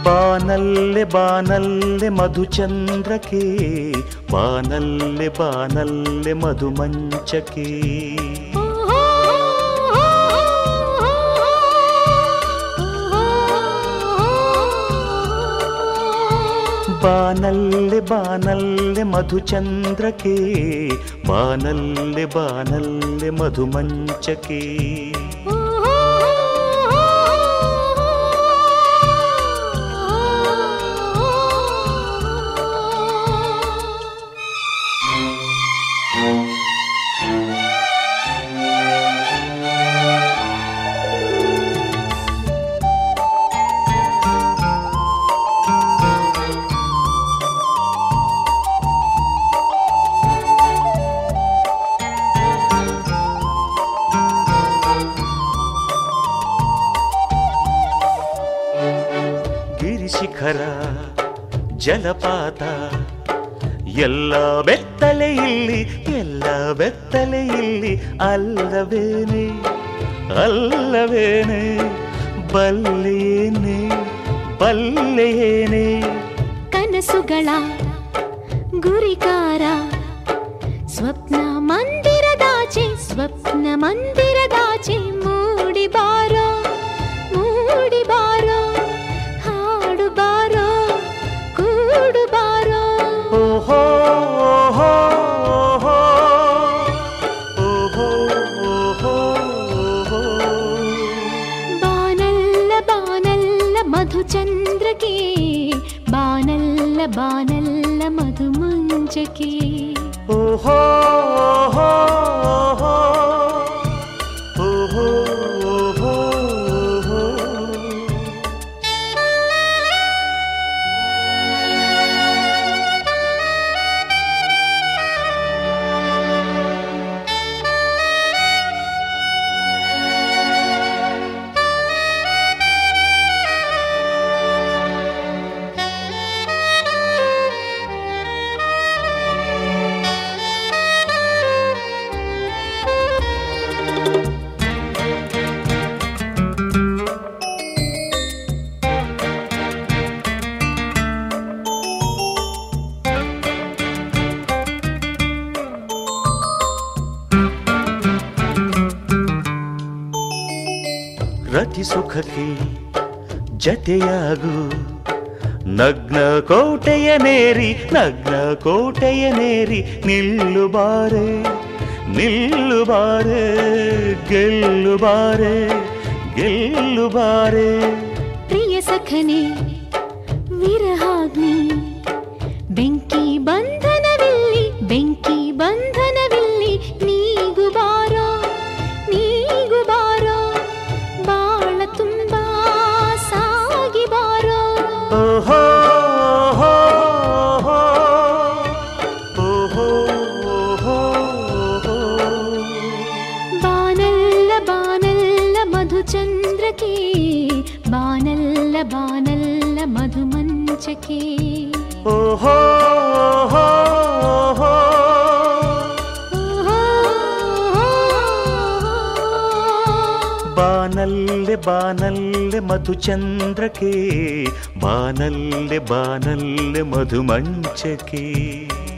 ಬಾನಲ್ಲೆ ಬಾನಲ್ಲೆ ಮಧುಚಂದ್ರಕ್ಕೆ ಬಾನಲ್ಲೆ ಬಾನಲ್ಲೆ ಮಧುಮಂಚಕ್ಕೆ ಬಾನಲ್ಲೆ ಬಾನಲ್ಲೆ ಮಧುಚಂದ್ರಕ್ಕೆ ಬಾನಲ್ಲೆ ಬಾನಲ್ಲೆ ಮಧುಮಂಚಕ್ಕೆ ಗಿರಿಶಿಖರ ಜಲಪಾತ ಎಲ್ಲ ಬೆತ್ತಲೆ ಇಲ್ಲಿ ಎಲ್ಲ ಬೆತ್ತಲೆ ಇಲ್ಲಿ ಅಲ್ಲವೇನೆ ಅಲ್ಲವೇನೆ ಬಲ್ಲೆಯೇನೆ ಬಲ್ಲೆಯೇನೆ ಕನಸುಗಳ ಗುರಿಕಾರ ಸ್ವಪ್ನ ಮಂದಿರದಾಚೆ ಸ್ವಪ್ನ ಮಂದಿರದಾಚೆ ಮೂಡಿ ಬಾರೋ ಮೂಡಿ ಬಾರೋ ಹಾಡು ಬಾರೋ ಕೂಡು ಬಾರೋ ಓಹೋ ಓಹೋ ಓಹೋ ಓಹೋ ಓಹೋ ಓಹೋ ಬಾನಲ್ಲ ಬಾನಲ್ಲ ಮಧುಚಂದ್ರಕ್ಕೆ ಬಾನಲ್ಲ ಬಾನಲ್ಲ ಮಧುಮಂಚಕ್ಕೆ ಓಹೋ ಓಹೋ ಓಹೋ ಓಹೋ ಓಹೋ ಓಹೋ ರತಿ ಸುಖಕ್ಕೆ ಜತೆಯಾಗು ನಗ್ನ ಕೋಟೆಯ ನೇರಿ ನಗ್ನ ಕೋಟೆಯ ನೇರಿ ನಿಲ್ಲು ಬಾರೆ ನಿಲ್ಲು ಬಾರೆ ಗೆಲ್ಲು ಬಾರೆ ಗೆಲ್ಲು ಬಾರೆ ಪ್ರಿಯ ಸಖನೆ ವಿರಹಾಗ್ನಿ ಬೆಂಕಿ ಬಂಧನವಿಲ್ಲಿ ಬೆಂಕಿ ಬಂಧನವಿಲ್ಲಿ ನೀಗು ಬಾರೋ ನೀಗು ಬಾರೋ ಬಾಳ ತುಂಬಾ ಸಾಗಿ ಬಾರೋ ಓಹೋ ಓಹೋ ಓಹೋ ಓಹೋ ಓಹೋ ಬಾನಲ್ಲ ಬಾನಲ್ಲ ಮಧುಚಂದ್ರಕ್ಕೆ ಬಾನಲ್ಲ ಬಾನಲ್ಲ ಮಧುಮಂಚಕ್ಕೆ ಓಹೋ ಓಹೋ ಓಹೋ ಬಾನಲ್ಲೆ ಬಾನಲ್ಲೆ ಮಧುಚಂದ್ರಕ್ಕೆ ಬಾನಲ್ಲೆ ಬಾನಲ್ಲೆ ಮಧುಮಂಚಕ್ಕೆ